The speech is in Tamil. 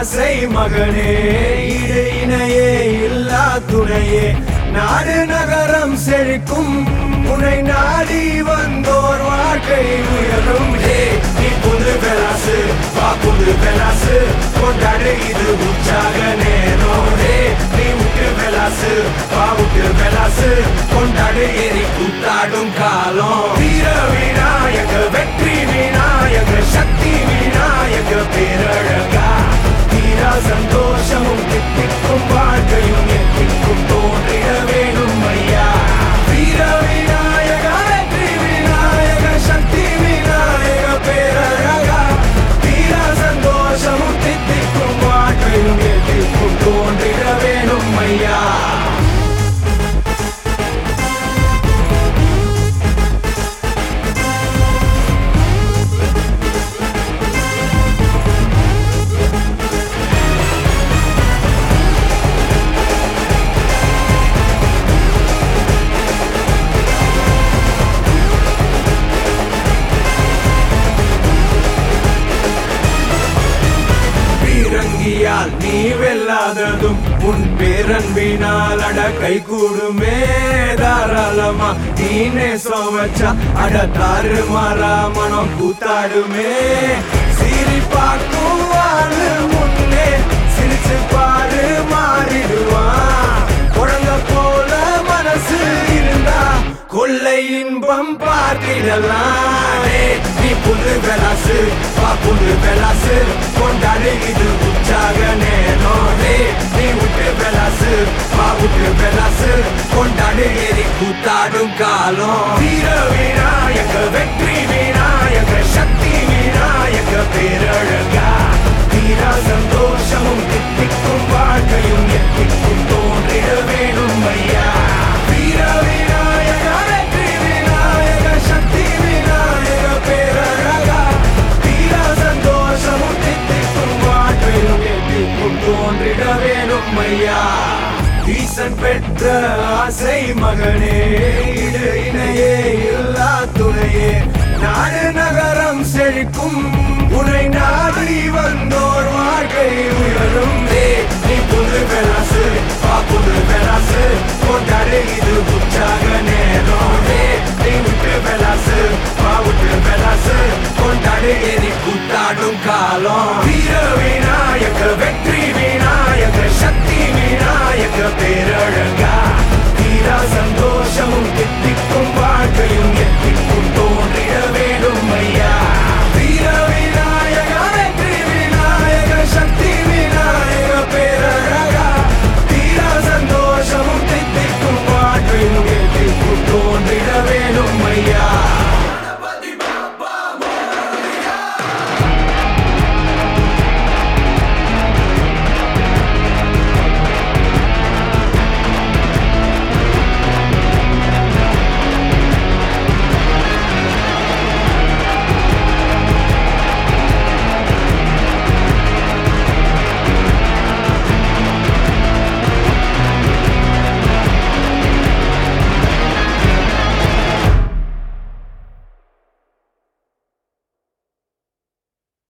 ஆசை மகனே இடு இணையே இல்லா துணையே நாடு நகரம் செழிக்கும் உன்னை நாடி வந்தோர் வாழ்க்கை உயரும் ஹே நீ புது பெலாசு வா புது பெலாசு கொண்டாடு இது உற்சாக நேரம் ஹே நீ விட்டு பெலாசு வா விட்டு பெலாசு கொண்டாடு எரி கூத்தாடும் காலம் வீர விநாயக வெற்றி விநாயக சக்தி விநாயக பேரழகா தீரா சந்தோஷமும் தித்திக்கும் வாழ்க்கையும் எத்திக்கும் தோன்றிட வேணும் ஐயா வீர விநாயக வெற்றி விநாயக சக்தி விநாயக பேரழகா தீரா சந்தோஷமும் தித்திக்கும் வாழ்க்கையும் எத்திக்கும் தோன்றிட வேணும் ஐயா பீரங்கியால் நீ வெல்லாததும் உன் பேரன்பினால் அட கை கூடுமே தாராளமா நீ நேசம் வச்சா அட தாறு மாறா மனம் கூத்தாடுமே சிரி பார்க்கும் ஆளு முன்னே சிரிச்சு பாரு மாறிடுவான் குழந்தை போல மனசு இருந்தா கொள்ளை இன்பம் பார்த்திடலாம் ஏய், நீ புது பெலாசு வா புது பெலாசு கொண்டாடு இது உற்சாக நேரம் ஏய், நீ விட்டு பெலாசு வா விட்டு பெலாசு கொண்டாடு எரி கூத்தாடும் காலம் வீர விநாயக வெற்றி விநாயக சக்தி விநாயக பேரழகா தீரா சந்தோஷமும் தித்திக்கும் வாழ்க்கையும் எத்திக்கும் தோன்றிட வேணும் ஐயா வீர விநாயக வெற்றி விநாயக சக்தி விநாயக பேரழகா தீரா சந்தோஷமும் தித்திக்கும் வாழ்க்கையும் எத்திக்கும் தோன்றிட வேணும் ஐயா ஈசன் பெற்ற ஆசை மகனே இடு இணையே இல்லா துணையே நாடு நகரம் செழிக்கும் உன்னை நாடி வந்தோர் வாழ்க்கை உயரும் ஏ, நீ புது பெலாசு வா புது பெலாசு